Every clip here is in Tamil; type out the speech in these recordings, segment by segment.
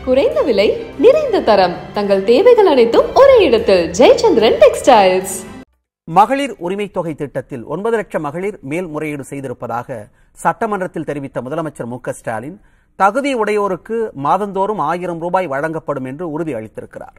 குறைந்த விலை நிறைந்த தரம் தங்கள் தேவைகள் அனைத்தும் ஒரே இடத்தில் ஜெயச்சந்திரன் டெக்ஸ்டைல்ஸ் மகளிர் உரிமை தொகை திட்டத்தில் ஒன்பது லட்சம் மகளிர் மேல்முறையீடு செய்திருப்பதாக சட்டமன்றத்தில் தெரிவித்த முதலமைச்சர் மு க ஸ்டாலின் தகுதி உடையோருக்கு மாதந்தோறும் ஆயிரம் ரூபாய் வழங்கப்படும் என்று உறுதி அளித்திருக்கிறார்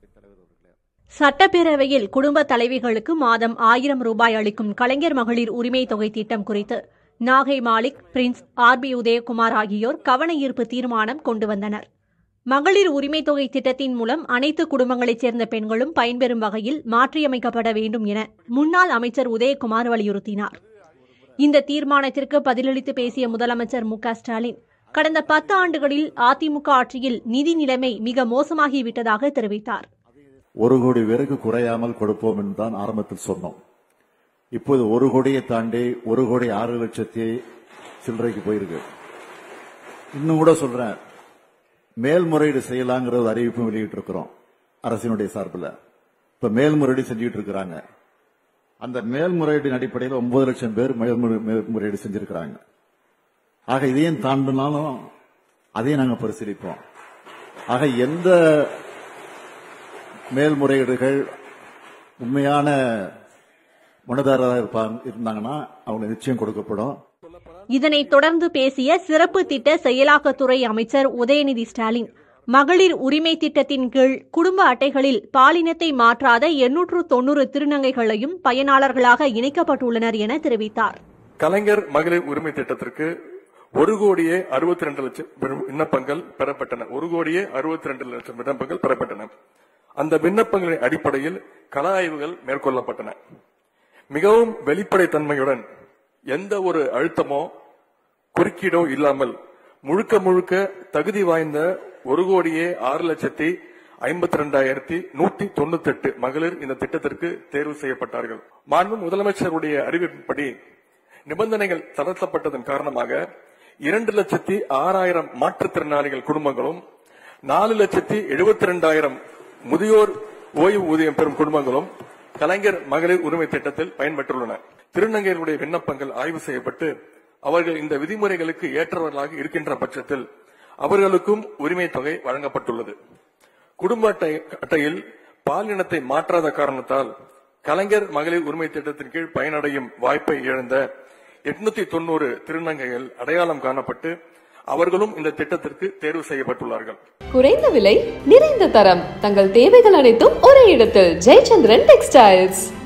சட்டப்பேரவையில் குடும்ப தலைவிகளுக்கு மாதம் ஆயிரம் ரூபாய் அளிக்கும் கலைஞர் மகளிர் உரிமை தொகை திட்டம் குறித்து Nagai Malik Prince R B Udhayakumar ஆகியோர் கவன ஈர்ப்பு தீர்மானம் கொண்டு வந்தனர் மகளிர் உரிமை தொகை திட்டத்தின் மூலம் அனைத்து குடும்பங்களைச் சேர்ந்த பெண்களும் பயன்பெறும் வகையில் மாற்றியமைக்கப்பட வேண்டும் என முன்னாள் அமைச்சர் உதயகுமார் வலியுறுத்தினார் இந்த தீர்மானத்திற்கு பதிலளித்து பேசிய முதலமைச்சர் மு க ஸ்டாலின் கடந்த பத்து ஆண்டுகளில் அதிமுக ஆட்சியில் நிதி நிலைமை மிக மோசமாகிவிட்டதாக தெரிவித்தார் ஒரு கோடி பேருக்கு குறையாமல் கொடுப்போம் என்று தான் ஆரம்பத்தில் சொன்னோம் இப்போது ஒரு கோடியை தாண்டி ஒரு கோடி ஆறு லட்சத்தி சில்லறைக்கு போயிருக்கு இன்னும் கூட சொல்றேன் மேல்முறையீடு செய்யலாங்கிற ஒரு அறிவிப்பு வெளியிட்டு இருக்கிறோம் அரசினுடைய சார்பில் இப்ப மேல்முறையீடு செஞ்சுட்டு இருக்கிறாங்க அந்த மேல்முறையீட்டின் அடிப்படையில் ஒன்பது லட்சம் பேர் மேல்முறை- மேல்முறையீடு செஞ்சிருக்கிறாங்க ஆக இதையும் தாண்டினாலும் அதையும் நாங்க பரிசீலிப்போம் ஆக எந்த மேல்முறையீடுகள் உண்மையான மனுதாரராக இருப்பாங்க இருந்தாங்கன்னா அவங்க நிச்சயம் கொடுக்கப்படும் இதனைத் தொடர்ந்து பேசிய சிறப்பு திட்ட செயலாக்கத்துறை அமைச்சர் உதயநிதி ஸ்டாலின் மகளிர் உரிமை திட்டத்தின் கீழ் குடும்ப அட்டைகளில் பாலினத்தை மாற்றாத எண்ணூற்று தொன்னூறு திருநங்கைகளையும் பயனாளர்களாக இணைக்கப்பட்டுள்ளனர் என தெரிவித்தார் கலைஞர் மகளிர் உரிமை திட்டத்திற்கு ஒரு கோடியே அறுபத்தி ரெண்டு லட்சம் விண்ண- விண்ணப்பங்கள் பெறப்பட்டன ஒரு கோடியே அறுபத்தி ரெண்டு லட்சம் விண்ணப்பங்கள் பெறப்பட்டன அந்த விண்ணப்பங்களின் அடிப்படையில் கள ஆய்வுகள் மேற்கொள்ளப்பட்டன மிகவும் வெளிப்படைத்தன்மையுடன் எந்த ஒரு அழுத்தமோ குறுக்கீடோ இல்லாமல் முழுக்க முழுக்க தகுதி வாய்ந்த ஒரு கோடியே ஆறு லட்சத்தி ஐம்பத்தி ரெண்டாயிரத்தி நூத்தி தொண்ணூத்தி எட்டு மகளிர் இந்த திட்டத்திற்கு தேர்வு செய்யப்பட்டார்கள் மாண்பு முதலமைச்சருடைய அறிவிப்பின்படி நிபந்தனைகள் தளர்த்தப்பட்டதன் காரணமாக இரண்டு லட்சத்தி ஆறாயிரம் மாற்றுத்திறனாளிகள் குடும்பங்களும் நாலு லட்சத்தி எழுபத்தி ரெண்டாயிரம் முதியோர் ஓய்வு ஊதியம் பெறும் குடும்பங்களும் கலைஞர் மகளிர் உரிமை திட்டத்தில் பயன்பெற்றுள்ளன திருநங்கைகளுடைய விண்ணப்பங்கள் ஆய்வு செய்யப்பட்டு அவர்கள் இந்த விதிமுறைகளுக்கு ஏற்றவர்களாக இருக்கின்ற பட்சத்தில் அவர்களுக்கும் உரிமை தொகை வழங்கப்பட்டுள்ளது குடும்ப அட்டை அட்டையில் பாலினத்தை மாற்றாத காரணத்தால் கலைஞர் மகளிர் உரிமை திட்டத்தின் கீழ் பயனடையும் வாய்ப்பை இழந்த எட்நூத்தி தொண்ணூறு திருநங்கைகள் அடையாளம் காணப்பட்டு அவர்களும் இந்த திட்டத்திற்கு தேர்வு செய்யப்பட்டுள்ளார்கள் குறைந்த விலை நிறைந்த தரம் தங்கள் தேவைகள் அனைத்தும் ஒரே இடத்தில் ஜெயச்சந்திரன் டெக்ஸ்டைல்ஸ்